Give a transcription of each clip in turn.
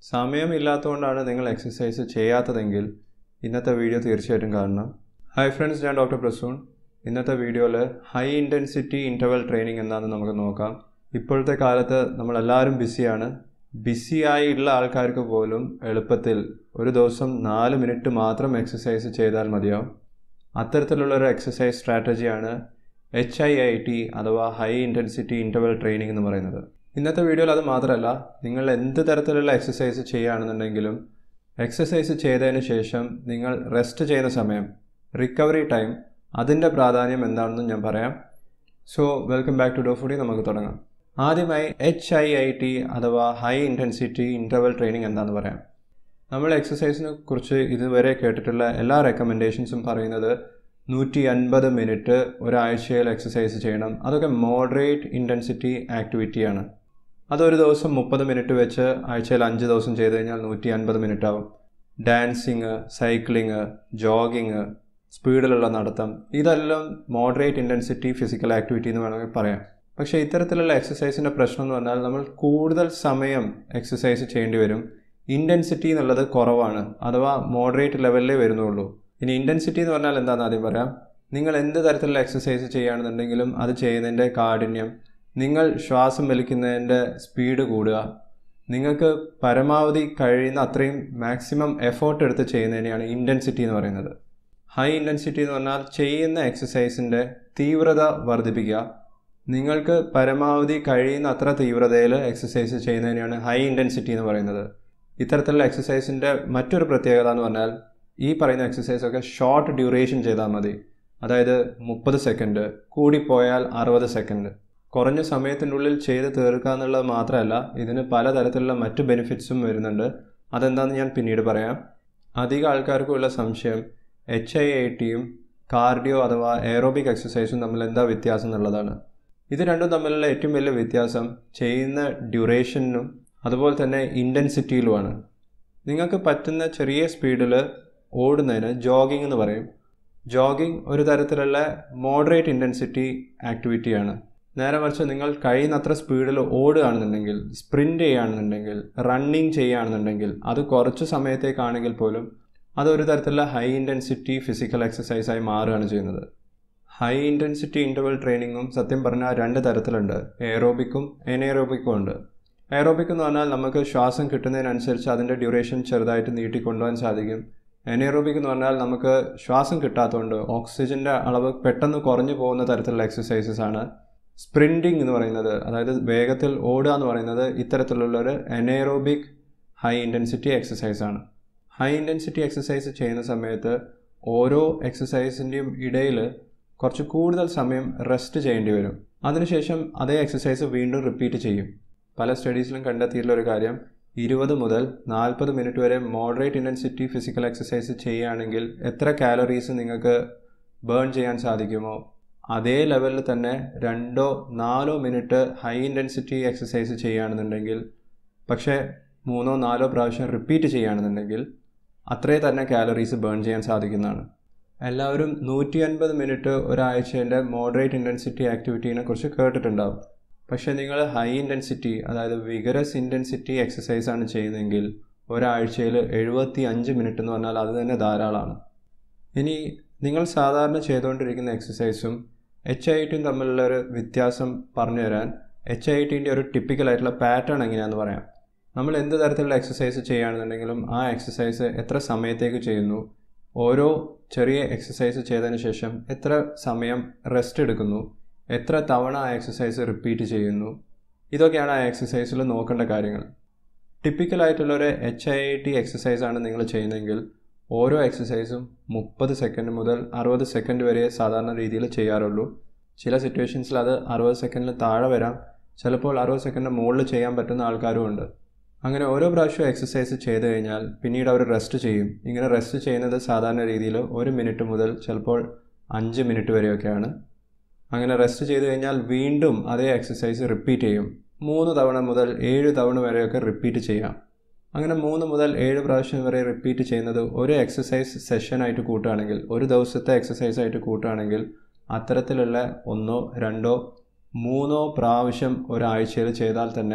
സമയമില്ലാത്തതുകൊണ്ടാണ് നിങ്ങൾ എക്സസൈസ് ചെയ്യാത്തതെങ്കിൽ ഇന്നത്തെ വീഡിയോ തീർച്ചയായിട്ടും കാണണം ഹായ് ഫ്രണ്ട്സ് ഞാൻ ഡോക്ടർ പ്രസൂൺ ഇന്നത്തെ വീഡിയോയിൽ ഹൈ ഇൻറ്റൻസിറ്റി ഇൻ്റർവൽ ട്രെയിനിങ് എന്താണെന്ന് നമുക്ക് നോക്കാം ഇപ്പോഴത്തെ കാലത്ത് നമ്മളെല്ലാവരും ബിസിയാണ് ബിസിയായി ഉള്ള ആൾക്കാർക്ക് പോലും എളുപ്പത്തിൽ ഒരു ദിവസം നാല് മിനിറ്റ് മാത്രം എക്സസൈസ് ചെയ്താൽ മതിയാവും അത്തരത്തിലുള്ള ഒരു എക്സസൈസ് സ്ട്രാറ്റജിയാണ് എച്ച് ഐ ഐ ടി അഥവാ ഹൈ ഇൻറ്റൻസിറ്റി ഇൻ്റർവൽ ട്രെയിനിങ് എന്ന് പറയുന്നത് ഇന്നത്തെ വീഡിയോയിൽ അത് മാത്രമല്ല നിങ്ങൾ എന്ത് തരത്തിലുള്ള എക്സസൈസ് ചെയ്യുകയാണെന്നുണ്ടെങ്കിലും എക്സസൈസ് ചെയ്തതിന് ശേഷം നിങ്ങൾ റെസ്റ്റ് ചെയ്യുന്ന സമയം റിക്കവറി ടൈം അതിൻ്റെ പ്രാധാന്യം എന്താണെന്ന് ഞാൻ പറയാം സോ വെൽക്കം ബാക്ക് ടു ഡോ ഫുഡി നമുക്ക് തുടങ്ങാം ആദ്യമായി എച്ച് ഐ ഐ ടി അഥവാ ഹൈ ഇൻറ്റൻസിറ്റി ഇൻ്റർവൽ ട്രെയിനിങ് എന്താണെന്ന് പറയാം നമ്മൾ എക്സസൈസിനെ കുറിച്ച് ഇതുവരെ കേട്ടിട്ടുള്ള എല്ലാ റെക്കമെൻഡേഷൻസും പറയുന്നത് നൂറ്റി അൻപത് മിനിറ്റ് ഒരാഴ്ചയിൽ എക്സസൈസ് ചെയ്യണം അതൊക്കെ മോഡറേറ്റ് ഇൻറ്റൻസിറ്റി ആക്ടിവിറ്റിയാണ് അതൊരു ദിവസം മുപ്പത് മിനിറ്റ് വെച്ച് ആഴ്ചയിൽ അഞ്ച് ദിവസം ചെയ്ത് കഴിഞ്ഞാൽ നൂറ്റി അൻപത് മിനിറ്റ് ആവും ഡാൻസിങ് സൈക്ലിങ് ജോഗിങ് സ്പീഡിലുള്ള നടത്തം ഇതെല്ലാം മോഡറേറ്റ് ഇൻറ്റൻസിറ്റി ഫിസിക്കൽ ആക്ടിവിറ്റി എന്ന് വേണമെങ്കിൽ പറയാം പക്ഷേ ഇത്തരത്തിലുള്ള എക്സസൈസിൻ്റെ പ്രശ്നം എന്ന് പറഞ്ഞാൽ നമ്മൾ കൂടുതൽ സമയം എക്സസൈസ് ചെയ്യേണ്ടി വരും ഇൻറ്റൻസിറ്റി എന്നുള്ളത് കുറവാണ് അഥവാ മോഡറേറ്റ് ലെവലിലേ വരുന്നുള്ളൂ ഇനി ഇൻറ്റൻസിറ്റി എന്ന് പറഞ്ഞാൽ എന്താണെന്ന് ആദ്യം പറയാം നിങ്ങൾ എന്ത് തരത്തിലുള്ള എക്സസൈസ് ചെയ്യുകയാണെന്നുണ്ടെങ്കിലും അത് ചെയ്യുന്നതിൻ്റെ കാഠിന്യം നിങ്ങൾ ശ്വാസം വലിക്കുന്നതിൻ്റെ സ്പീഡ് കൂടുക നിങ്ങൾക്ക് പരമാവധി കഴിയുന്ന അത്രയും മാക്സിമം എഫേർട്ട് എടുത്ത് ചെയ്യുന്നതിനെയാണ് ഇൻറ്റൻസിറ്റി എന്ന് പറയുന്നത് ഹൈ ഇൻറ്റൻസിറ്റി എന്ന് പറഞ്ഞാൽ ചെയ്യുന്ന എക്സസൈസിൻ്റെ തീവ്രത വർദ്ധിപ്പിക്കുക നിങ്ങൾക്ക് പരമാവധി കഴിയുന്ന അത്ര തീവ്രതയിൽ എക്സസൈസ് ചെയ്യുന്നതിനെയാണ് ഹൈ ഇൻറ്റൻസിറ്റി എന്ന് പറയുന്നത് ഇത്തരത്തിലുള്ള എക്സസൈസിൻ്റെ മറ്റൊരു പ്രത്യേകത എന്ന് പറഞ്ഞാൽ ഈ പറയുന്ന എക്സസൈസ് ഒക്കെ ഷോർട്ട് ഡ്യൂറേഷൻ ചെയ്താൽ മതി അതായത് മുപ്പത് സെക്കൻഡ് കൂടിപ്പോയാൽ അറുപത് സെക്കൻഡ് കുറഞ്ഞ സമയത്തിൻ്റെ ഉള്ളിൽ ചെയ്ത് തീർക്കുക എന്നുള്ളത് മാത്രമല്ല ഇതിന് പലതരത്തിലുള്ള മറ്റു ബെനിഫിറ്റ്സും വരുന്നുണ്ട് അതെന്താണെന്ന് ഞാൻ പിന്നീട് പറയാം അധിക ആൾക്കാർക്കുള്ള സംശയം എച്ച് ഐ ഐ ടിയും കാർഡിയോ അഥവാ എയറോബിക് എക്സസൈസും തമ്മിൽ എന്താ വ്യത്യാസം എന്നുള്ളതാണ് ഇത് രണ്ടും തമ്മിലുള്ള ഏറ്റവും വലിയ വ്യത്യാസം ചെയ്യുന്ന ഡ്യൂറേഷനും അതുപോലെ തന്നെ ഇൻറ്റൻസിറ്റിയിലുമാണ് നിങ്ങൾക്ക് പറ്റുന്ന ചെറിയ സ്പീഡിൽ ഓടുന്നതിന് ജോഗിംഗ് എന്ന് പറയും ജോഗിംഗ് ഒരു തരത്തിലുള്ള മോഡറേറ്റ് ഇൻറ്റൻസിറ്റി ആക്ടിവിറ്റിയാണ് നേരെ മറിച്ച് നിങ്ങൾ കഴിയുന്നത്ര സ്പീഡിൽ ഓടുകയാണെന്നുണ്ടെങ്കിൽ സ്പ്രിൻ്റ് ചെയ്യുകയാണെന്നുണ്ടെങ്കിൽ റണ്ണിങ് ചെയ്യുകയാണെന്നുണ്ടെങ്കിൽ അത് കുറച്ച് സമയത്തേക്കാണെങ്കിൽ പോലും അതൊരു തരത്തിലുള്ള ഹൈ ഇൻറ്റൻസിറ്റി ഫിസിക്കൽ എക്സസൈസായി മാറുകയാണ് ചെയ്യുന്നത് ഹൈ ഇൻറ്റൻസിറ്റി ഇൻ്റർവൽ ട്രെയിനിങ്ങും സത്യം പറഞ്ഞാൽ രണ്ട് തരത്തിലുണ്ട് എയറോബിക്കും എനേറോബിക്കും ഉണ്ട് എയറോബിക് എന്ന് പറഞ്ഞാൽ നമുക്ക് ശ്വാസം കിട്ടുന്നതിനനുസരിച്ച് അതിൻ്റെ ഡ്യൂറേഷൻ ചെറുതായിട്ട് നീട്ടിക്കൊണ്ടുപോകാൻ സാധിക്കും എനേറോബിക് എന്ന് പറഞ്ഞാൽ നമുക്ക് ശ്വാസം കിട്ടാത്തതുകൊണ്ട് ഓക്സിജൻ്റെ അളവ് പെട്ടെന്ന് കുറഞ്ഞു പോകുന്ന തരത്തിലുള്ള എക്സസൈസസ് ആണ് സ്പ്രിൻറ്റിംഗ് എന്ന് പറയുന്നത് അതായത് വേഗത്തിൽ ഓടുക എന്ന് പറയുന്നത് ഇത്തരത്തിലുള്ള ഒരു എനേറോബിക് ഹൈ ഇൻറ്റൻസിറ്റി എക്സസൈസ് ആണ് ഹൈ ഇൻറ്റൻസിറ്റി എക്സസൈസ് ചെയ്യുന്ന സമയത്ത് ഓരോ എക്സസൈസിൻ്റെയും ഇടയിൽ കുറച്ച് കൂടുതൽ സമയം റെസ്റ്റ് ചെയ്യേണ്ടി വരും അതിനുശേഷം അതേ എക്സസൈസ് വീണ്ടും റിപ്പീറ്റ് ചെയ്യും പല സ്റ്റഡീസിലും കണ്ടെത്തിയിട്ടുള്ള ഒരു കാര്യം ഇരുപത് മുതൽ നാൽപ്പത് മിനിറ്റ് വരെ മോഡറേറ്റ് ഇൻറ്റൻസിറ്റി ഫിസിക്കൽ എക്സസൈസ് ചെയ്യുകയാണെങ്കിൽ എത്ര കാലറീസ് നിങ്ങൾക്ക് ബേൺ ചെയ്യാൻ സാധിക്കുമോ അതേ ലെവലിൽ തന്നെ രണ്ടോ നാലോ മിനിറ്റ് ഹൈ ഇൻറ്റൻസിറ്റി എക്സസൈസ് ചെയ്യുകയാണെന്നുണ്ടെങ്കിൽ പക്ഷേ മൂന്നോ നാലോ പ്രാവശ്യം റിപ്പീറ്റ് ചെയ്യുകയാണെന്നുണ്ടെങ്കിൽ അത്രേ തന്നെ കാലറീസ് ബേൺ ചെയ്യാൻ സാധിക്കുന്നതാണ് എല്ലാവരും നൂറ്റി അൻപത് മിനിറ്റ് ഒരാഴ്ചൻ്റെ മോഡറേറ്റ് ഇൻറ്റൻസിറ്റി ആക്ടിവിറ്റീനെ കുറിച്ച് കേട്ടിട്ടുണ്ടാവും പക്ഷേ നിങ്ങൾ ഹൈ ഇൻറ്റൻസിറ്റി അതായത് വിഗറസ് ഇൻറ്റൻസിറ്റി എക്സസൈസ് ആണ് ചെയ്യുന്നതെങ്കിൽ ഒരാഴ്ചയിൽ എഴുപത്തി അഞ്ച് മിനിറ്റ് എന്ന് പറഞ്ഞാൽ അത് തന്നെ ധാരാളമാണ് ഇനി നിങ്ങൾ സാധാരണ ചെയ്തുകൊണ്ടിരിക്കുന്ന എക്സസൈസും എച്ച് ഐ ടിയും തമ്മിലുള്ള ഒരു വ്യത്യാസം പറഞ്ഞു തരാൻ എച്ച് ഐ ടിൻ്റെ ഒരു ടിപ്പിക്കലായിട്ടുള്ള പാറ്റേൺ എങ്ങനെയാണെന്ന് പറയാം നമ്മൾ എന്ത് തരത്തിലുള്ള എക്സസൈസ് ചെയ്യുകയാണെന്നുണ്ടെങ്കിലും ആ എക്സസൈസ് എത്ര സമയത്തേക്ക് ചെയ്യുന്നു ഓരോ ചെറിയ എക്സസൈസ് ചെയ്തതിന് ശേഷം എത്ര സമയം റെസ്റ്റ് എടുക്കുന്നു എത്ര തവണ ആ എക്സസൈസ് റിപ്പീറ്റ് ചെയ്യുന്നു ഇതൊക്കെയാണ് ആ എക്സസൈസിൽ നോക്കേണ്ട കാര്യങ്ങൾ ടിപ്പിക്കലായിട്ടുള്ള ഒരു H I I T exercise ആണ് നിങ്ങൾ ചെയ്യുന്നതെങ്കിൽ ഓരോ എക്സസൈസും മുപ്പത് സെക്കൻഡ് മുതൽ അറുപത് സെക്കൻഡ് വരെ സാധാരണ രീതിയിൽ ചെയ്യാറുള്ളൂ ചില സിറ്റുവേഷൻസിൽ അത് അറുപത് സെക്കൻഡിന് താഴെ വരാം ചിലപ്പോൾ അറുപത് സെക്കൻഡിന് മുകളിൽ ചെയ്യാൻ പറ്റുന്ന ആൾക്കാരും ഉണ്ട് അങ്ങനെ ഓരോ പ്രാവശ്യം എക്സസൈസ് ചെയ്ത് കഴിഞ്ഞാൽ പിന്നീട് അവർ റെസ്റ്റ് ചെയ്യും ഇങ്ങനെ റെസ്റ്റ് ചെയ്യുന്നത് സാധാരണ രീതിയിൽ ഒരു മിനിറ്റ് മുതൽ ചിലപ്പോൾ അഞ്ച് മിനിറ്റ് വരെയൊക്കെയാണ് അങ്ങനെ റെസ്റ്റ് ചെയ്ത് കഴിഞ്ഞാൽ വീണ്ടും അതേ എക്സസൈസ് റിപ്പീറ്റ് ചെയ്യും മൂന്ന് തവണ മുതൽ ഏഴ് തവണ വരെയൊക്കെ റിപ്പീറ്റ് ചെയ്യാം അങ്ങനെ മൂന്ന് മുതൽ ഏഴ് പ്രാവശ്യം വരെ റിപ്പീറ്റ് ചെയ്യുന്നത് ഒരു എക്സസൈസ് സെഷനായിട്ട് കൂട്ടുകയാണെങ്കിൽ ഒരു ദിവസത്തെ എക്സസൈസ് ആയിട്ട് കൂട്ടുകയാണെങ്കിൽ അത്തരത്തിലുള്ള ഒന്നോ രണ്ടോ മൂന്നോ പ്രാവശ്യം ഒരാഴ്ചയിൽ ചെയ്താൽ തന്നെ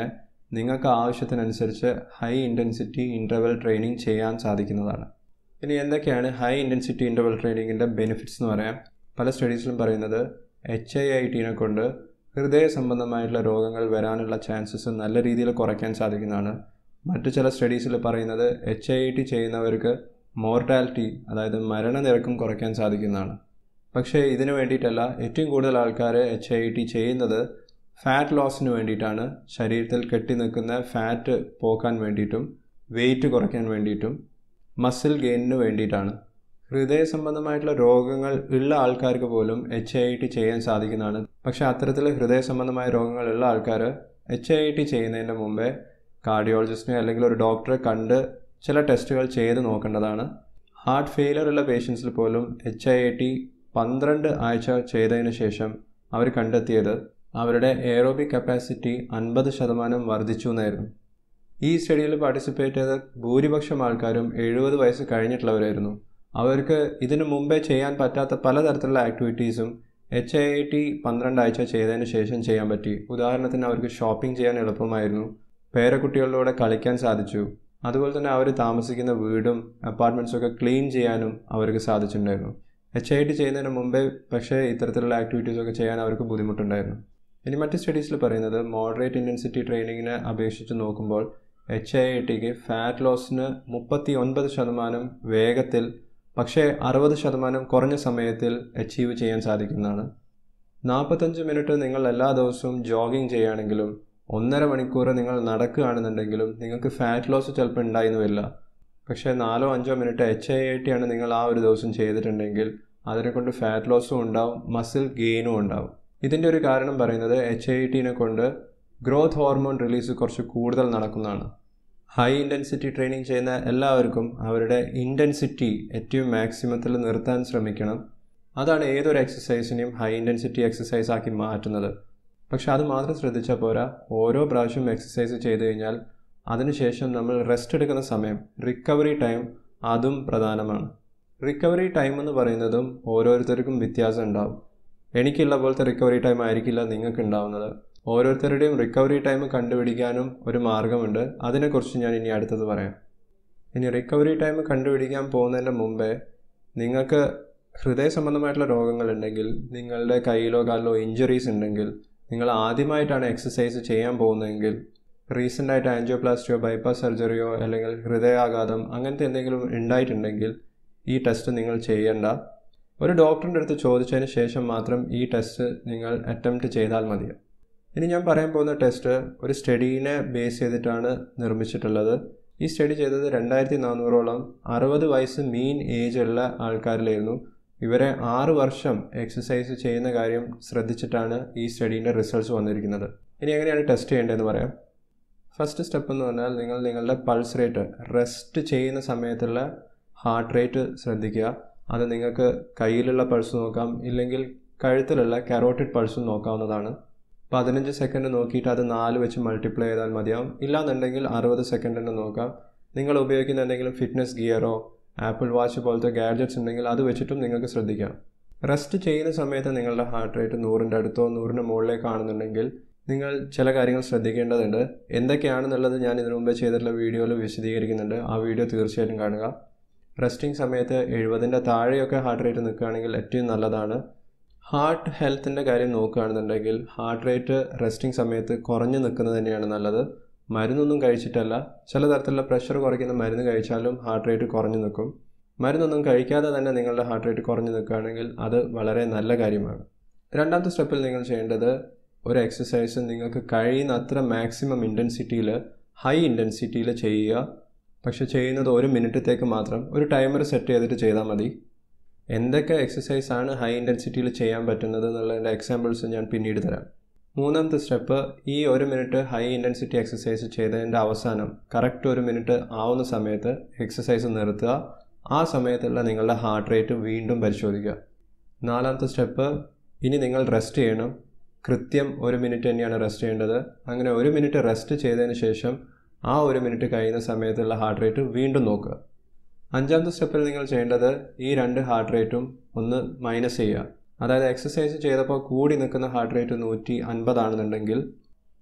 നിങ്ങൾക്ക് ആവശ്യത്തിനനുസരിച്ച് ഹൈ ഇൻറ്റൻസിറ്റി ഇൻ്റർവെൽ ട്രെയിനിങ് ചെയ്യാൻ സാധിക്കുന്നതാണ് ഇനി എന്തൊക്കെയാണ് ഹൈ ഇൻറ്റൻസിറ്റി ഇൻ്റർവെൽ ട്രെയിനിങ്ങിൻ്റെ ബെനിഫിറ്റ്സ് എന്ന് പറയാം പല സ്റ്റഡീസിലും പറയുന്നത് എച്ച് ഐ ഐ ടീനെ കൊണ്ട് ഹൃദയ സംബന്ധമായിട്ടുള്ള രോഗങ്ങൾ വരാനുള്ള ചാൻസസ് നല്ല രീതിയിൽ കുറയ്ക്കാൻ സാധിക്കുന്നതാണ് മറ്റു ചില സ്റ്റഡീസിൽ പറയുന്നത് എച്ച് ഐ ടി ചെയ്യുന്നവർക്ക് മോർട്ടാലിറ്റി അതായത് മരണനിരക്കും കുറയ്ക്കാൻ സാധിക്കുന്നതാണ് പക്ഷേ ഇതിനു വേണ്ടിയിട്ടല്ല ഏറ്റവും കൂടുതൽ ആൾക്കാർ എച്ച് ഐ ടി ചെയ്യുന്നത് ഫാറ്റ് ലോസിന് വേണ്ടിയിട്ടാണ് ശരീരത്തിൽ കെട്ടി നിൽക്കുന്ന ഫാറ്റ് പോക്കാൻ വേണ്ടിയിട്ടും വെയിറ്റ് കുറയ്ക്കാൻ വേണ്ടിയിട്ടും മസിൽ ഗെയിനിന് വേണ്ടിയിട്ടാണ് ഹൃദയ സംബന്ധമായിട്ടുള്ള രോഗങ്ങൾ ഉള്ള ആൾക്കാർക്ക് പോലും എച്ച് ഐ ടി ചെയ്യാൻ സാധിക്കുന്നതാണ് പക്ഷേ അത്തരത്തിൽ ഹൃദയ സംബന്ധമായ രോഗങ്ങളുള്ള ആൾക്കാർ എച്ച് ഐ ടി ചെയ്യുന്നതിന് മുമ്പേ കാർഡിയോളജിസ്റ്റിനെ അല്ലെങ്കിൽ ഒരു ഡോക്ടറെ കണ്ട് ചില ടെസ്റ്റുകൾ ചെയ്ത് നോക്കേണ്ടതാണ് ഹാർട്ട് ഫെയിലർ ഉള്ള പേഷ്യൻസിൽ പോലും എച്ച് ഐ ടി പന്ത്രണ്ട് ആഴ്ച ചെയ്തതിന് ശേഷം അവർ കണ്ടെത്തിയത് അവരുടെ എയറോബിക് കപ്പാസിറ്റി അൻപത് ശതമാനം വർദ്ധിച്ചു എന്നായിരുന്നു ഈ സ്റ്റഡിയിൽ പാർട്ടിസിപ്പേറ്റ് ചെയ്ത ഭൂരിപക്ഷം ആൾക്കാരും എഴുപത് വയസ്സ് കഴിഞ്ഞിട്ടുള്ളവരായിരുന്നു അവർക്ക് ഇതിനു മുമ്പേ ചെയ്യാൻ പറ്റാത്ത പലതരത്തിലുള്ള ആക്ടിവിറ്റീസും എച്ച് ഐ ടി പന്ത്രണ്ട് ആഴ്ച ചെയ്തതിന് ശേഷം ചെയ്യാൻ പറ്റി ഉദാഹരണത്തിന് അവർക്ക് ഷോപ്പിംഗ് ചെയ്യാൻ എളുപ്പമായിരുന്നു പേരക്കുട്ടികളുടെ കൂടെ കളിക്കാൻ സാധിച്ചു അതുപോലെ തന്നെ അവർ താമസിക്കുന്ന വീടും അപ്പാർട്ട്മെൻറ്റ്സും ഒക്കെ ക്ലീൻ ചെയ്യാനും അവർക്ക് സാധിച്ചിട്ടുണ്ടായിരുന്നു എച്ച് ഐ ടി ചെയ്യുന്നതിന് മുമ്പേ പക്ഷേ ഇത്തരത്തിലുള്ള ആക്ടിവിറ്റീസൊക്കെ ചെയ്യാൻ അവർക്ക് ബുദ്ധിമുട്ടുണ്ടായിരുന്നു ഇനി മറ്റ് സ്റ്റഡീസിൽ പറയുന്നത് മോഡറേറ്റ് ഇൻറ്റൻസിറ്റി ട്രെയിനിങ്ങിനെ അപേക്ഷിച്ച് നോക്കുമ്പോൾ എച്ച് ഐ ഐ ടിക്ക് ഫാറ്റ് ലോസിന് മുപ്പത്തി ഒൻപത് ശതമാനം വേഗത്തിൽ പക്ഷേ അറുപത് ശതമാനം കുറഞ്ഞ സമയത്തിൽ അച്ചീവ് ചെയ്യാൻ സാധിക്കുന്നതാണ് നാൽപ്പത്തഞ്ച് മിനിറ്റ് നിങ്ങൾ എല്ലാ ദിവസവും ജോഗിങ് ചെയ്യുകയാണെങ്കിലും ഒന്നര മണിക്കൂർ നിങ്ങൾ നടക്കുകയാണെന്നുണ്ടെങ്കിലും നിങ്ങൾക്ക് ഫാറ്റ് ലോസ് ചിലപ്പോൾ ഉണ്ടായിരുന്നു വരില്ല പക്ഷേ നാലോ അഞ്ചോ minute H I I T ആണ് നിങ്ങൾ ആ ഒരു ദിവസം ചെയ്തിട്ടുണ്ടെങ്കിൽ അതിനെ കൊണ്ട് ഫാറ്റ് ലോസും ഉണ്ടാവും മസിൽ ഗെയിനും ഉണ്ടാവും ഇതിൻ്റെ ഒരു കാരണം പറയുന്നത് എച്ച് ഐ ടിനെ കൊണ്ട് ഗ്രോത്ത് ഹോർമോൺ റിലീസ് കുറച്ച് കൂടുതൽ നടക്കുന്നതാണ് ഹൈ ഇൻറ്റൻസിറ്റി ട്രെയിനിങ് ചെയ്യുന്ന എല്ലാവർക്കും അവരുടെ ഇൻറ്റൻസിറ്റി ഏറ്റവും മാക്സിമത്തിൽ നിർത്താൻ ശ്രമിക്കണം അതാണ് ഏതൊരു എക്സസൈസിനെയും ഹൈ ഇൻറ്റൻസിറ്റി എക്സസൈസ് ആക്കി മാറ്റുന്നത് പക്ഷെ അത് മാത്രം ശ്രദ്ധിച്ചാൽ പോരാ ഓരോ പ്രാവശ്യം എക്സസൈസ് ചെയ്തു കഴിഞ്ഞാൽ അതിനുശേഷം നമ്മൾ റെസ്റ്റ് എടുക്കുന്ന സമയം റിക്കവറി ടൈം അതും പ്രധാനമാണ് റിക്കവറി ടൈം എന്ന് പറയുന്നതും ഓരോരുത്തർക്കും വ്യത്യാസം ഉണ്ടാവും എനിക്കുള്ള പോലത്തെ റിക്കവറി ടൈം ആയിരിക്കില്ല നിങ്ങൾക്ക് ഉണ്ടാവുന്നത് ഓരോരുത്തരുടെയും റിക്കവറി ടൈം കണ്ടുപിടിക്കാനും ഒരു മാർഗമുണ്ട് അതിനെക്കുറിച്ച് ഞാൻ ഇനി അടുത്തത് പറയാം ഇനി റിക്കവറി ടൈം കണ്ടുപിടിക്കാൻ പോകുന്നതിൻ്റെ മുമ്പേ നിങ്ങൾക്ക് ഹൃദയ സംബന്ധമായിട്ടുള്ള രോഗങ്ങളുണ്ടെങ്കിൽ നിങ്ങളുടെ കയ്യിലോ കാലിലോ ഇഞ്ചുറീസ് ഉണ്ടെങ്കിൽ നിങ്ങൾ ആദ്യമായിട്ടാണ് എക്സസൈസ് ചെയ്യാൻ പോകുന്നതെങ്കിൽ റീസെൻ്റായിട്ട് ആൻജിയോപ്ലാസ്റ്റിയോ ബൈപ്പാസ് സർജറിയോ അല്ലെങ്കിൽ ഹൃദയാഘാതം അങ്ങനത്തെ എന്തെങ്കിലും ഉണ്ടായിട്ടുണ്ടെങ്കിൽ ഈ ടെസ്റ്റ് നിങ്ങൾ ചെയ്യേണ്ട ഒരു ഡോക്ടറിൻ്റെ അടുത്ത് ചോദിച്ചതിന് ശേഷം മാത്രം ഈ ടെസ്റ്റ് നിങ്ങൾ അറ്റംപ്റ്റ് ചെയ്താൽ മതി ഇനി ഞാൻ പറയാൻ പോകുന്ന ടെസ്റ്റ് ഒരു സ്റ്റഡീനെ ബേസ് ചെയ്തിട്ടാണ് നിർമ്മിച്ചിട്ടുള്ളത് ഈ സ്റ്റഡി ചെയ്തത് രണ്ടായിരത്തി നാനൂറോളം അറുപത് വയസ്സ് മീൻ ഏജ് ഉള്ള ആൾക്കാരിലായിരുന്നു ഇവരെ ആറ് വർഷം എക്സസൈസ് ചെയ്യുന്ന കാര്യം ശ്രദ്ധിച്ചിട്ടാണ് ഈ സ്റ്റഡീൻ്റെ റിസൾട്ട്സ് വന്നിരിക്കുന്നത് ഇനി എങ്ങനെയാണ് ടെസ്റ്റ് ചെയ്യേണ്ടതെന്ന് പറയാം ഫസ്റ്റ് സ്റ്റെപ്പ് എന്ന് പറഞ്ഞാൽ നിങ്ങൾ നിങ്ങളുടെ പൾസ് റേറ്റ് റെസ്റ്റ് ചെയ്യുന്ന സമയത്തുള്ള ഹാർട്ട് റേറ്റ് ശ്രദ്ധിക്കുക അത് നിങ്ങൾക്ക് കയ്യിലുള്ള പൾസ് നോക്കാം ഇല്ലെങ്കിൽ കഴുത്തിലുള്ള കരോട്ടിഡ് പൾസും നോക്കാവുന്നതാണ് പതിനഞ്ച് സെക്കൻഡ് നോക്കിയിട്ട് അത് നാല് വെച്ച് മൾട്ടിപ്ലൈ ചെയ്താൽ മതിയാവും ഇല്ലാന്നുണ്ടെങ്കിൽ അറുപത് സെക്കൻഡിന് നോക്കാം നിങ്ങൾ ഉപയോഗിക്കുന്ന എന്തെങ്കിലും ഫിറ്റ്നസ് ഗിയറോ ആപ്പിൾ വാച്ച് പോലത്തെ ഗാഡ്ജറ്റ്സ് ഉണ്ടെങ്കിൽ അത് വെച്ചിട്ടും നിങ്ങൾക്ക് ശ്രദ്ധിക്കാം റെസ്റ്റ് ചെയ്യുന്ന സമയത്ത് നിങ്ങളുടെ ഹാർട്ട് റേറ്റ് നൂറിൻ്റെ അടുത്തോ നൂറിന് മുകളിലേക്ക് ആണെന്നുണ്ടെങ്കിൽ നിങ്ങൾ ചില കാര്യങ്ങൾ ശ്രദ്ധിക്കേണ്ടതുണ്ട് എന്തൊക്കെയാണെന്നുള്ളത് ഞാൻ ഇതിനു മുമ്പേ ചെയ്തിട്ടുള്ള വീഡിയോയിൽ വിശദീകരിക്കുന്നുണ്ട് ആ വീഡിയോ തീർച്ചയായിട്ടും കാണുക റെസ്റ്റിംഗ് സമയത്ത് എഴുപതിൻ്റെ താഴെയൊക്കെ ഹാർട്ട് റേറ്റ് നിൽക്കുകയാണെങ്കിൽ ഏറ്റവും നല്ലതാണ് ഹാർട്ട് ഹെൽത്തിൻ്റെ കാര്യം നോക്കുകയാണെന്നുണ്ടെങ്കിൽ ഹാർട്ട് റേറ്റ് റെസ്റ്റിംഗ് സമയത്ത് കുറഞ്ഞു നിൽക്കുന്നത് തന്നെയാണ് നല്ലത് മരുന്നൊന്നും കഴിച്ചിട്ടല്ല ചില തരത്തിലുള്ള പ്രഷർ കുറയ്ക്കുന്ന മരുന്ന് കഴിച്ചാലും ഹാർട്ട് റേറ്റ് കുറഞ്ഞു നിൽക്കും മരുന്നൊന്നും കഴിക്കാതെ തന്നെ നിങ്ങളുടെ ഹാർട്ട് റേറ്റ് കുറഞ്ഞു നിൽക്കുകയാണെങ്കിൽ അത് വളരെ നല്ല കാര്യമാണ് രണ്ടാമത്തെ സ്റ്റെപ്പിൽ നിങ്ങൾ ചെയ്യേണ്ടത് ഒരു എക്സസൈസ് നിങ്ങൾക്ക് കഴിയുന്ന അത്ര മാക്സിമം ഇൻറ്റൻസിറ്റിയിൽ ഹൈ ഇൻറ്റൻസിറ്റിയിൽ ചെയ്യുക പക്ഷെ ചെയ്യുന്നത് ഒരു മിനിറ്റത്തേക്ക് മാത്രം ഒരു ടൈമർ സെറ്റ് ചെയ്തിട്ട് ചെയ്താൽ മതി എന്തൊക്കെ എക്സസൈസ് ആണ് ഹൈ ഇൻറ്റൻസിറ്റിയിൽ ചെയ്യാൻ പറ്റുന്നത് എന്നുള്ളതിൻ്റെ എക്സാമ്പിൾസ് ഞാൻ പിന്നീട് തരാം മൂന്നാമത്തെ സ്റ്റെപ്പ് ഈ ഒരു മിനിറ്റ് ഹൈ ഇൻറ്റൻസിറ്റി എക്സസൈസ് ചെയ്തതിൻ്റെ അവസാനം കറക്റ്റ് ഒരു മിനിറ്റ് ആവുന്ന സമയത്ത് എക്സസൈസ് നിർത്തുക ആ സമയത്തുള്ള നിങ്ങളുടെ ഹാർട്ട് റേറ്റ് വീണ്ടും പരിശോധിക്കുക നാലാമത്തെ സ്റ്റെപ്പ് ഇനി നിങ്ങൾ റെസ്റ്റ് ചെയ്യണം കൃത്യം ഒരു മിനിറ്റ് തന്നെയാണ് റെസ്റ്റ് ചെയ്യേണ്ടത് അങ്ങനെ ഒരു മിനിറ്റ് റെസ്റ്റ് ചെയ്തതിന് ശേഷം ആ ഒരു മിനിറ്റ് കഴിയുന്ന സമയത്തുള്ള ഹാർട്ട് റേറ്റ് വീണ്ടും നോക്കുക അഞ്ചാമത്തെ സ്റ്റെപ്പിൽ നിങ്ങൾ ചെയ്യേണ്ടത് ഈ രണ്ട് ഹാർട്ട് റേറ്റും ഒന്ന് മൈനസ് ചെയ്യുക അതായത് എക്സസൈസ് ചെയ്തപ്പോൾ കൂടി നിൽക്കുന്ന ഹാർട്ട് റേറ്റ് നൂറ്റി അൻപതാണെന്നുണ്ടെങ്കിൽ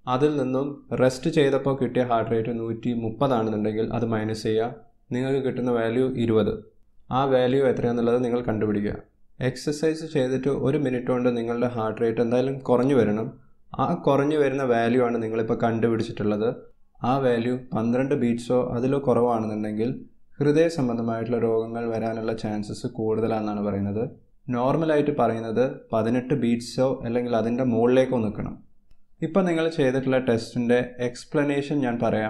അതിൽ നിന്നും റെസ്റ്റ് ചെയ്തപ്പോൾ കിട്ടിയ ഹാർട്ട് റേറ്റ് നൂറ്റി മുപ്പതാണെന്നുണ്ടെങ്കിൽ അത് മൈനസ് ചെയ്യുക നിങ്ങൾക്ക് കിട്ടുന്ന വാല്യൂ ഇരുപത് ആ വാല്യൂ എത്രയാണെന്നുള്ളത് നിങ്ങൾ കണ്ടുപിടിക്കുക എക്സസൈസ് ചെയ്തിട്ട് ഒരു മിനിറ്റ് കൊണ്ട് നിങ്ങളുടെ ഹാർട്ട് റേറ്റ് എന്തായാലും കുറഞ്ഞു വരണം ആ കുറഞ്ഞു വരുന്ന വാല്യൂ ആണ് നിങ്ങളിപ്പോൾ കണ്ടുപിടിച്ചിട്ടുള്ളത് ആ വാല്യൂ പന്ത്രണ്ട് ബീറ്റ്സോ അതിലോ കുറവാണെന്നുണ്ടെങ്കിൽ ഹൃദയ സംബന്ധമായിട്ടുള്ള രോഗങ്ങൾ വരാനുള്ള ചാൻസസ് കൂടുതലാണെന്നാണ് പറയുന്നത് നോർമലായിട്ട് പറയുന്നത് പതിനെട്ട് ബീറ്റ്സോ അല്ലെങ്കിൽ അതിൻ്റെ മുകളിലേക്കോ നിൽക്കണം ഇപ്പം നിങ്ങൾ ചെയ്തിട്ടുള്ള ടെസ്റ്റിൻ്റെ എക്സ്പ്ലനേഷൻ ഞാൻ പറയാം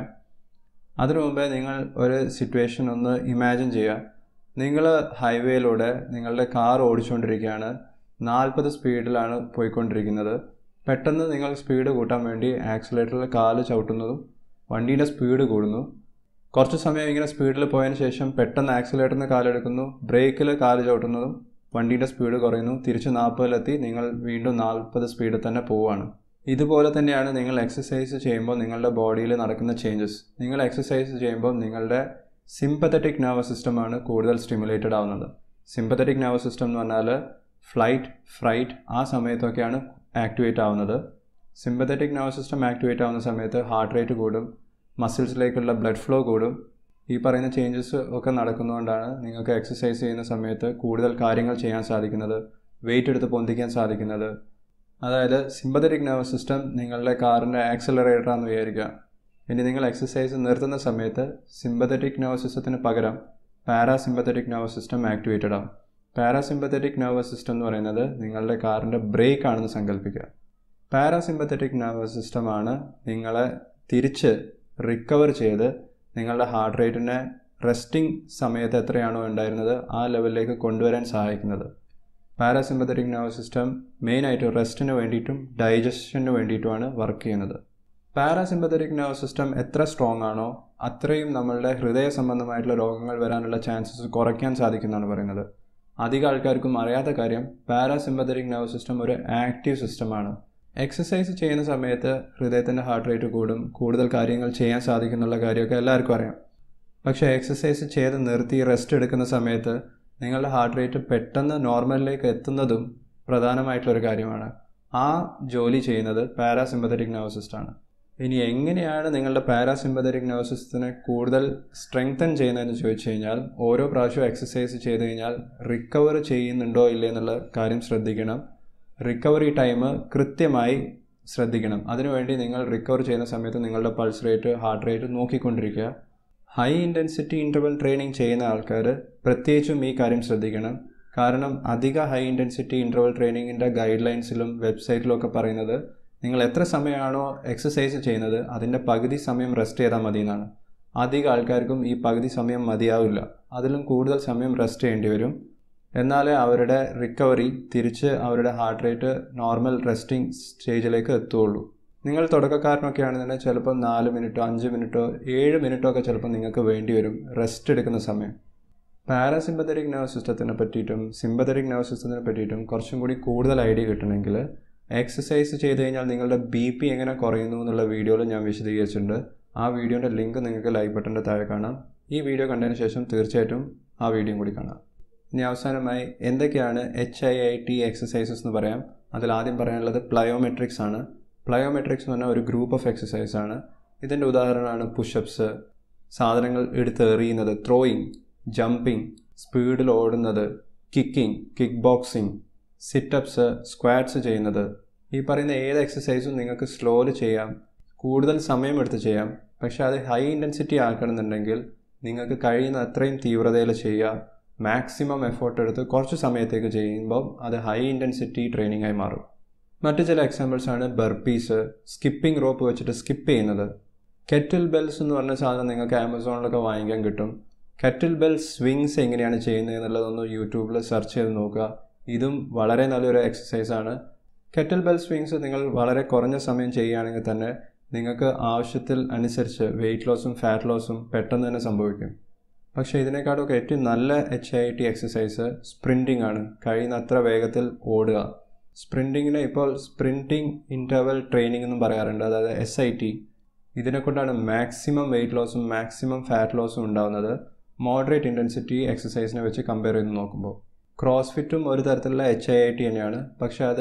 അതിനു മുമ്പേ നിങ്ങൾ ഒരു സിറ്റുവേഷൻ ഒന്ന് ഇമാജിൻ ചെയ്യുക നിങ്ങൾ ഹൈവേയിലൂടെ നിങ്ങളുടെ കാർ ഓടിച്ചുകൊണ്ടിരിക്കുകയാണ് നാൽപ്പത് സ്പീഡിലാണ് പോയിക്കൊണ്ടിരിക്കുന്നത് പെട്ടെന്ന് നിങ്ങൾ സ്പീഡ് കൂട്ടാൻ വേണ്ടി ആക്സിലേറ്ററിൽ കാല് ചവിട്ടുന്നതും വണ്ടിയുടെ സ്പീഡ് കൂടുന്നു കുറച്ച് സമയം ഇങ്ങനെ സ്പീഡിൽ പോയതിന് ശേഷം പെട്ടെന്ന് ആക്സിലേറ്ററിന് കാലെടുക്കുന്നു ബ്രേക്കിൽ കാല് ചവിട്ടുന്നതും വണ്ടിയുടെ സ്പീഡ് കുറയുന്നു തിരിച്ച് നാൽപ്പതിലെത്തി നിങ്ങൾ വീണ്ടും നാൽപ്പത് സ്പീഡിൽ തന്നെ പോവുകയാണ് ഇതുപോലെ തന്നെയാണ് നിങ്ങൾ എക്സസൈസ് ചെയ്യുമ്പോൾ നിങ്ങളുടെ ബോഡിയിൽ നടക്കുന്ന ചേഞ്ചസ് നിങ്ങൾ എക്സസൈസ് ചെയ്യുമ്പോൾ നിങ്ങളുടെ സിമ്പത്തറ്റിക് നെർവസ് സിസ്റ്റമാണ് കൂടുതൽ സ്റ്റിമുലേറ്റഡ് ആവുന്നത് സിമ്പത്തറ്റിക് നെർവസ് സിസ്റ്റം എന്ന് പറഞ്ഞാൽ ഫ്ലൈറ്റ് ഫ്രൈറ്റ് ആ സമയത്തൊക്കെയാണ് ആക്ടിവേറ്റ് ആവുന്നത് സിമ്പത്തറ്റിക് നെർവസ് സിസ്റ്റം ആക്ടിവേറ്റ് ആവുന്ന സമയത്ത് ഹാർട്ട് റേറ്റ് കൂടും മസിൽസിലേക്കുള്ള ബ്ലഡ് ഫ്ലോ കൂടും ഈ പറയുന്ന ചേഞ്ചസ് ഒക്കെ നടക്കുന്നതുകൊണ്ടാണ് നിങ്ങൾക്ക് എക്സസൈസ് ചെയ്യുന്ന സമയത്ത് കൂടുതൽ കാര്യങ്ങൾ ചെയ്യാൻ സാധിക്കുന്നത് വെയിറ്റ് എടുത്ത് പൊന്തിക്കാൻ സാധിക്കുന്നത് അതായത് സിമ്പത്തറ്റിക് നെർവസ് സിസ്റ്റം നിങ്ങളുടെ കാറിൻ്റെ ആക്സലറേറ്റർ ആണെന്ന് വിചാരിക്കുക ഇനി നിങ്ങൾ എക്സസൈസ് നിർത്തുന്ന സമയത്ത് സിമ്പത്തറ്റിക് നെർവസ് സിസ്റ്റത്തിന് പകരം പാരാസിമ്പത്തറ്റിക് നെർവസ് സിസ്റ്റം ആക്ടിവേറ്റഡ് ആവും പാരാസിമ്പത്തറ്റിക് നെർവസ് സിസ്റ്റം എന്ന് പറയുന്നത് നിങ്ങളുടെ കാറിൻ്റെ ബ്രേക്ക് ആണെന്ന് സങ്കല്പിക്കുക പാരാസിമ്പത്തറ്റിക് നെർവസ് സിസ്റ്റമാണ് നിങ്ങളെ തിരിച്ച് റിക്കവർ ചെയ്ത് നിങ്ങളുടെ ഹാർട്ട് റേറ്റിനെ റെസ്റ്റിംഗ് സമയത്ത് എത്രയാണോ ഉണ്ടായിരുന്നത് ആ ലെവലിലേക്ക് കൊണ്ടുവരാൻ സഹായിക്കുന്നത് പാരാസിമ്പത്തറ്റിക് നെർവസ് സിസ്റ്റം മെയിനായിട്ട് റെസ്റ്റിന് വേണ്ടിയിട്ടും ഡൈജഷന് വേണ്ടിയിട്ടുമാണ് വർക്ക് ചെയ്യുന്നത് പാരാസിമ്പത്തറ്റിക് നെർവസ് സിസ്റ്റം എത്ര സ്ട്രോങ് ആണോ അത്രയും നമ്മളുടെ ഹൃദയ സംബന്ധമായിട്ടുള്ള രോഗങ്ങൾ വരാനുള്ള ചാൻസസ് കുറയ്ക്കാൻ സാധിക്കുന്നതാണ് പറയുന്നത് അധികം ആൾക്കാർക്കും അറിയാത്ത കാര്യം പാരാസിമ്പത്തറ്റിക് നെർവസ് സിസ്റ്റം ഒരു ആക്റ്റീവ് സിസ്റ്റമാണ് എക്സസൈസ് ചെയ്യുന്ന സമയത്ത് ഹൃദയത്തിൻ്റെ ഹാർട്ട് റേറ്റ് കൂടും കൂടുതൽ കാര്യങ്ങൾ ചെയ്യാൻ സാധിക്കുന്നുള്ള കാര്യമൊക്കെ എല്ലാവർക്കും അറിയാം പക്ഷേ എക്സസൈസ് ചെയ്ത് നിർത്തി റെസ്റ്റ് എടുക്കുന്ന സമയത്ത് നിങ്ങളുടെ ഹാർട്ട് റേറ്റ് പെട്ടെന്ന് നോർമലിലേക്ക് എത്തുന്നതും പ്രധാനമായിട്ടുള്ളൊരു കാര്യമാണ് ആ ജോലി ചെയ്യുന്നത് പാരാസിമ്പത്തറ്റിക് നെർവസ് സിസ്റ്റമാണ് ഇനി എങ്ങനെയാണ് നിങ്ങളുടെ പാരാസിമ്പത്തറ്റിക് നെർവസ് സിസ്റ്റത്തിനെ കൂടുതൽ സ്ട്രെങ്തൻ ചെയ്യുന്നതെന്ന് ചോദിച്ചു കഴിഞ്ഞാൽ ഓരോ പ്രാവശ്യവും എക്സസൈസ് ചെയ്ത് കഴിഞ്ഞാൽ റിക്കവർ ചെയ്യുന്നുണ്ടോ ഇല്ലേ എന്നുള്ള കാര്യം ശ്രദ്ധിക്കണം റിക്കവറി ടൈം കൃത്യമായി ശ്രദ്ധിക്കണം അതിനുവേണ്ടി നിങ്ങൾ റിക്കവർ ചെയ്യുന്ന സമയത്ത് നിങ്ങളുടെ പൾസ് റേറ്റ് ഹാർട്ട് റേറ്റ് നോക്കിക്കൊണ്ടിരിക്കുക ഹൈ ഇൻറ്റൻസിറ്റി ഇൻ്റർവൽ ട്രെയിനിങ് ചെയ്യുന്ന ആൾക്കാർ പ്രത്യേകിച്ചും ഈ കാര്യം ശ്രദ്ധിക്കണം കാരണം അധിക ഹൈ ഇൻറ്റൻസിറ്റി ഇൻ്റർവൽ ട്രെയിനിങ്ങിൻ്റെ ഗൈഡ് ലൈൻസിലും വെബ്സൈറ്റിലും ഒക്കെ പറയുന്നത് നിങ്ങൾ എത്ര സമയമാണോ എക്സസൈസ് ചെയ്യുന്നത് അതിൻ്റെ പകുതി സമയം റെസ്റ്റ് ചെയ്താൽ മതി എന്നാണ് അധികം ആൾക്കാർക്കും ഈ പകുതി സമയം മതിയാവില്ല അതിലും കൂടുതൽ സമയം റെസ്റ്റ് ചെയ്യേണ്ടി വരും എന്നാലേ അവരുടെ റിക്കവറി തിരിച്ച് അവരുടെ ഹാർട്ട് റേറ്റ് നോർമൽ റെസ്റ്റിംഗ് സ്റ്റേജിലേക്ക് എത്തുകയുള്ളൂ നിങ്ങൾ തുടക്കക്കാരനൊക്കെ ആണെന്നുണ്ടെങ്കിൽ ചിലപ്പോൾ നാല് മിനിറ്റോ അഞ്ച് മിനിറ്റോ ഏഴ് മിനിറ്റോ ഒക്കെ ചിലപ്പോൾ നിങ്ങൾക്ക് വേണ്ടി വരും റെസ്റ്റ് എടുക്കുന്ന സമയം പാരാസിമ്പത്തറ്റിക് നെർവസ് സിസ്റ്റത്തിനെ പറ്റിയിട്ടും സിമ്പത്തറ്റിക് നെർവസ് സിസ്റ്റത്തിനെ പറ്റിയിട്ടും കുറച്ചും കൂടി കൂടുതൽ ഐഡിയ കിട്ടണമെങ്കിൽ എക്സസൈസ് ചെയ്ത് കഴിഞ്ഞാൽ നിങ്ങളുടെ ബി പി എങ്ങനെ കുറയുന്നു എന്നുള്ള വീഡിയോയിൽ ഞാൻ വിശദീകരിച്ചിട്ടുണ്ട് ആ വീഡിയോൻ്റെ ലിങ്ക് നിങ്ങൾക്ക് ലൈക്ക് ബട്ടൻ്റെ താഴെ കാണാം ഈ വീഡിയോ കണ്ടതിന് ശേഷം തീർച്ചയായിട്ടും ആ വീഡിയോയും കൂടി കാണാം ഇനി അവസാനമായി എന്തൊക്കെയാണ് H I I T exercises എന്ന് പറയാം അതിൽ ആദ്യം പറയാനുള്ളത് പ്ലയോമെട്രിക്സ് ആണ് പ്ലയോമെട്രിക്സ് എന്ന് പറഞ്ഞാൽ ഒരു ഗ്രൂപ്പ് ഓഫ് എക്സസൈസ് ആണ് ഇതിൻ്റെ ഉദാഹരണമാണ് പുഷപ്സ് സാധനങ്ങൾ എടുത്ത് എറിയുന്നത് ത്രോയിങ് ജമ്പിങ് സ്പീഡിൽ ഓടുന്നത് kicking kick boxing situps squats ചെയ്യുന്നത് ഈ പറയുന്ന ഏത് എക്സസൈസും നിങ്ങൾക്ക് സ്ലോയിൽ ചെയ്യാം കൂടുതൽ സമയമെടുത്ത് ചെയ്യാം പക്ഷേ അത് ഹൈ ഇൻറ്റൻസിറ്റി ആക്കണമെന്നുണ്ടെങ്കിൽ നിങ്ങൾക്ക് കഴിയുന്ന അത്രയും തീവ്രതയിൽ ചെയ്യുക മാക്സിമം എഫേർട്ട് എടുത്ത് കുറച്ച് സമയത്തേക്ക് ചെയ്യുമ്പോൾ അത് ഹൈ ഇൻറ്റൻസിറ്റി ട്രെയിനിങ് ആയി മാറും മറ്റു ചില എക്സാമ്പിൾസ് ആണ് ബർപ്പീസ് സ്കിപ്പിംഗ് റോപ്പ് വെച്ചിട്ട് സ്കിപ്പ് ചെയ്യുന്നത് കെറ്റിൽ ബെൽസ് എന്ന് പറഞ്ഞ സാധനം നിങ്ങൾക്ക് ആമസോണിലൊക്കെ വാങ്ങിക്കാൻ കിട്ടും കെറ്റിൽ ബെൽ സ്വിങ്സ് എങ്ങനെയാണ് ചെയ്യുന്നത് എന്നുള്ളതൊന്ന് യൂട്യൂബിൽ സെർച്ച് ചെയ്ത് നോക്കുക ഇതും വളരെ നല്ലൊരു എക്സസൈസാണ് കെറ്റിൽ ബെൽ സ്വിങ്സ് നിങ്ങൾ വളരെ കുറഞ്ഞ സമയം ചെയ്യുകയാണെങ്കിൽ തന്നെ നിങ്ങൾക്ക് ആവശ്യത്തിൽ അനുസരിച്ച് വെയിറ്റ് ലോസും ഫാറ്റ് ലോസും പെട്ടെന്ന് തന്നെ സംഭവിക്കും പക്ഷേ ഇതിനേക്കാളൊക്കെ ഏറ്റവും നല്ല H I T exercise sprinting ആണ് കഴിയുന്നത്ര വേഗത്തിൽ ഓടുക സ്പ്രിൻറ്റിങ്ങിനെ ഇപ്പോൾ സ്പ്രിൻറ്റിംഗ് ഇൻ്റർവൽ ട്രെയിനിങ് എന്നും പറയാറുണ്ട് അതായത് എസ് ഐ ടി ഇതിനെ കൊണ്ടാണ് മാക്സിമം വെയിറ്റ് ലോസും മാക്സിമം ഫാറ്റ് ലോസും ഉണ്ടാകുന്നത് മോഡറേറ്റ് ഇൻറ്റൻസിറ്റി എക്സസൈസിനെ വെച്ച് കമ്പയർ ചെയ്ത് നോക്കുമ്പോൾ ക്രോസ് ഫിറ്റും ഒരു തരത്തിലുള്ള എച്ച് ഐ ഐ ടി തന്നെയാണ് പക്ഷേ അത്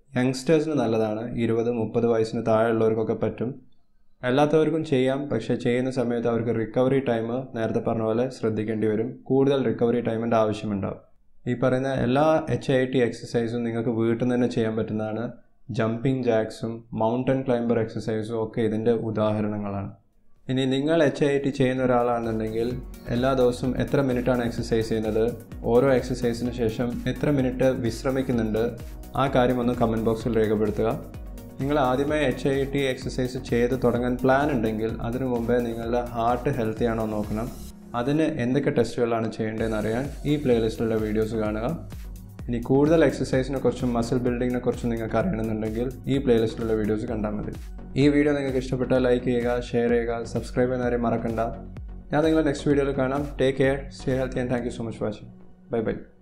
യങ്സ്റ്റേഴ്സിന് നല്ലതാണ് ഇരുപത് മുപ്പത് വയസ്സിന് താഴെയുള്ളവർക്കൊക്കെ പറ്റും അല്ലാത്തവർക്കും ചെയ്യാം പക്ഷേ ചെയ്യുന്ന സമയത്ത് അവർക്ക് റിക്കവറി ടൈം നേരത്തെ പറഞ്ഞ പോലെ ശ്രദ്ധിക്കേണ്ടി വരും കൂടുതൽ റിക്കവറി ടൈമിൻ്റെ ആവശ്യമുണ്ടാവും ഈ പറയുന്ന എല്ലാ എച്ച് ഐ ടി എക്സസൈസും നിങ്ങൾക്ക് വീട്ടിൽ നിന്ന് തന്നെ ചെയ്യാൻ പറ്റുന്നതാണ് ജമ്പിങ് ജാക്സും മൗണ്ടൻ ക്ലൈംബർ എക്സസൈസും ഒക്കെ ഇതിൻ്റെ ഉദാഹരണങ്ങളാണ് ഇനി നിങ്ങൾ എച്ച് ഐ ടി ചെയ്യുന്ന ഒരാളാണെന്നുണ്ടെങ്കിൽ എല്ലാ ദിവസവും എത്ര മിനിറ്റാണ് എക്സസൈസ് ചെയ്യുന്നത് ഓരോ എക്സസൈസിന് ശേഷം എത്ര മിനിറ്റ് വിശ്രമിക്കുന്നുണ്ട് ആ കാര്യം ഒന്ന് കമൻറ്റ് ബോക്സിൽ രേഖപ്പെടുത്തുക നിങ്ങൾ ആദ്യമായി എച്ച് ഐ ടി എക്സസൈസ് ചെയ്ത് തുടങ്ങാൻ പ്ലാൻ ഉണ്ടെങ്കിൽ അതിനു മുമ്പേ നിങ്ങളുടെ ഹാർട്ട് ഹെൽത്തി ആണോ നോക്കണം അതിന് എന്തൊക്കെ ടെസ്റ്റുകളാണ് ചെയ്യേണ്ടതെന്ന് അറിയാൻ ഈ പ്ലേലിസ്റ്റിലുള്ള വീഡിയോസ് കാണുക ഇനി കൂടുതൽ എക്സസൈസിനെ കുറിച്ചും മസിൽ ബിൽഡിങ്ങിനെ കുറിച്ചും നിങ്ങൾക്ക് അറിയണമെന്നുണ്ടെങ്കിൽ ഈ പ്ലേലിസ്റ്റിലുള്ള വീഡിയോസ് കണ്ടാൽ മതി ഈ വീഡിയോ നിങ്ങൾക്ക് ഇഷ്ടപ്പെട്ടാൽ ലൈക്ക് ചെയ്യുക ഷെയർ ചെയ്യുക സബ്സ്ക്രൈബ് ചെയ്യുന്ന കാര്യം മറക്കണ്ട ഞാൻ നിങ്ങളെ നെക്സ്റ്റ് വീഡിയോയിൽ കാണാം take care stay healthy and thank you so much watching bye by